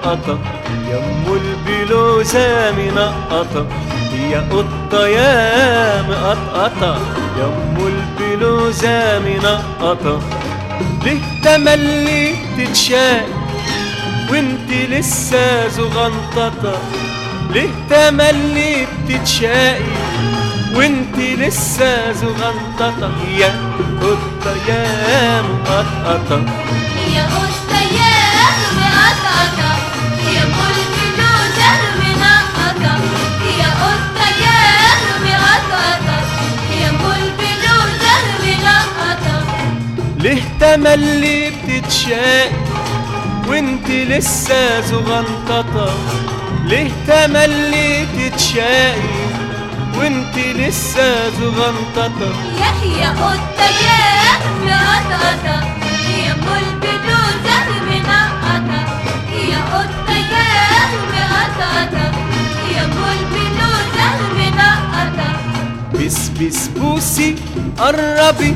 منقطة يم البلوزة منقطة هي قطة يا مقطقطة يم البلوزة منقطة ليه تملي تتشاق وانت لسه زغنططة ليه تملي بتتشاقي وانت لسه زغنططة يا قطة يا مقطقطة يا قطة يا مقطقطة يا ملك لوزة منقطة يا قطة يا مقطقطة يا ملك لوزة منقطة ليه تملي بتتشاقي وانت لسه زغنططة ليه تملي تتشاقي وانت لسه زغنططة يا يا قطة يا مقطقطة يا ملك لوزة منقطة يا قطة يا مقطقطة يا ملك لوزة منقطة بس بس بوسي قربي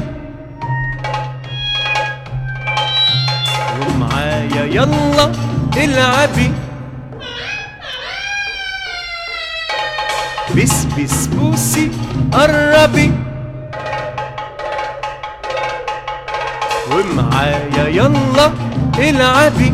ومعايا يلا العبي بس بس بوسي قربي ومعايا يلا العبي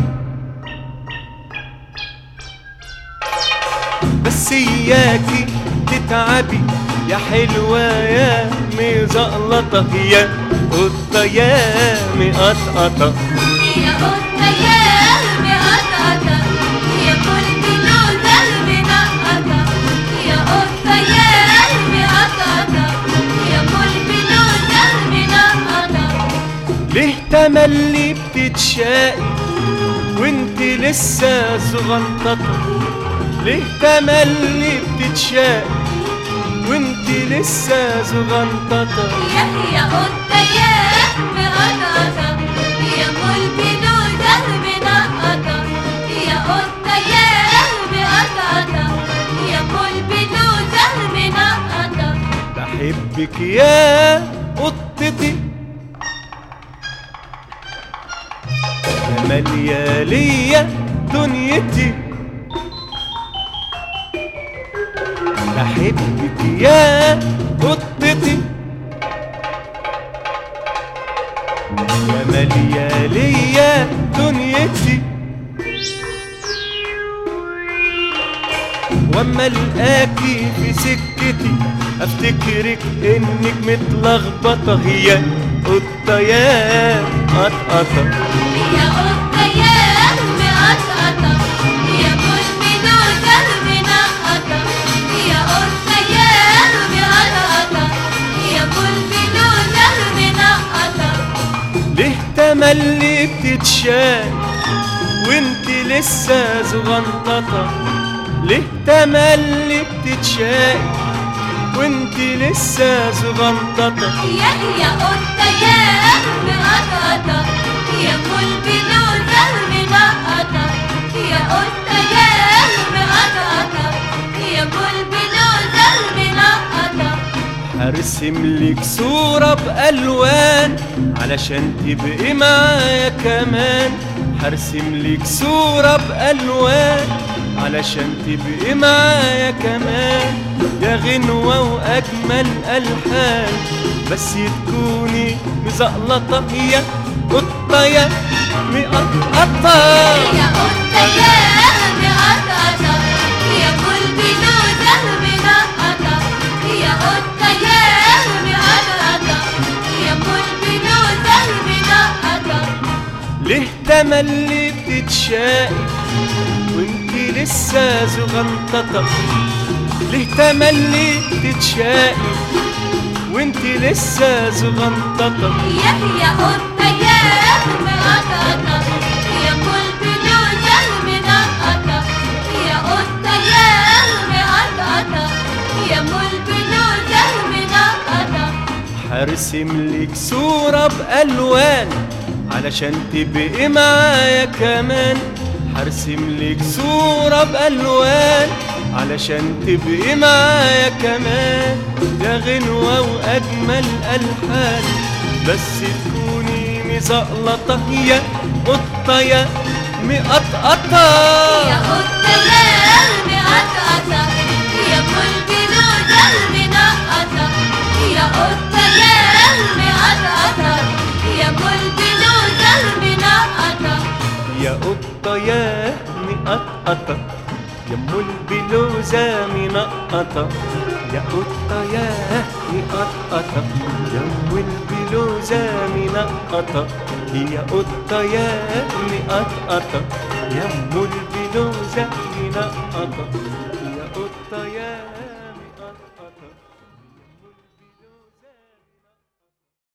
بس اياكي تتعبي يا حلوة يا مزقلطة يا قطة يا مقطقطة يا قطة يا مقطقطة يا ملك لوزة منقطة يا قطة يا مقطقطة يا ملك لوزة منقطة ليه تملي بتتشاقي وانت لسه صغنططة ليه تملي بتتشاقي وانت لسه صغنططة يا يا قطة يا مقطقطة يا ملك لوزة منقطة يا قطة يا مقطقطة يا ملك لوزة منقطة بحبك يا قطتي يا مالية ليا دنيتي بحبك يا قطتي يا مالية ليا دنيتي واما القاكي في سكتي افتكرك انك متلخبطه هي قطه يا قطقطه يا قطة يا مقطقطة يا ململوزة منقطة يا قطة يا مقطقطة يا ململوزة منقطة ليه تملي بتتشاق وانت لسه زغنططه ليه تملي بتتشاق وانت لسه زغنططه يا يا قطة يا مقطقطة يا ململوزة منقطة يا قطة يا مقطقطة يا ململوزة منقطة هرسم لك صورة بألوان علشان تبقي معايا كمان هرسم لك صورة بألوان علشان تبقي معايا كمان يا غنوة وأجمل ألحان بس تكوني مزقلطة يا قطة يا مقطقطة يا قطة يا مقطقطة يا ململوزة منقطة يا قطة يا مقطقطة يا ململوزة منقطة ليه تملي بتتشاقي وانت لسه زغنططة ليه تملي بتتشاقي وانت لسه زغنططة يا يا قطة يا مقطقطة يا ململوزة منقطة يا قطة يا مقطقطة يا ململوزة منقطة هرسم لك صورة بألوان علشان تبقي معايا كمان هرسم لك صورة بألوان علشان تبقي معايا كمان يا غنوة وأجمل ألحان بس تكوني مزقلطة يا قطة يا مقطقطة يا قطة يا مقطقطة يا البلوزة المنقطة يا قطة يا مقطقطة يا البلوزة المنقطة يا قطة يا مقطقطة يم البلوزة منقطة يا قطة يا مقطقطة يم البلوزة منقطة يا قطة يا مقطقطة يم البلوزة منقطة يا قطة يا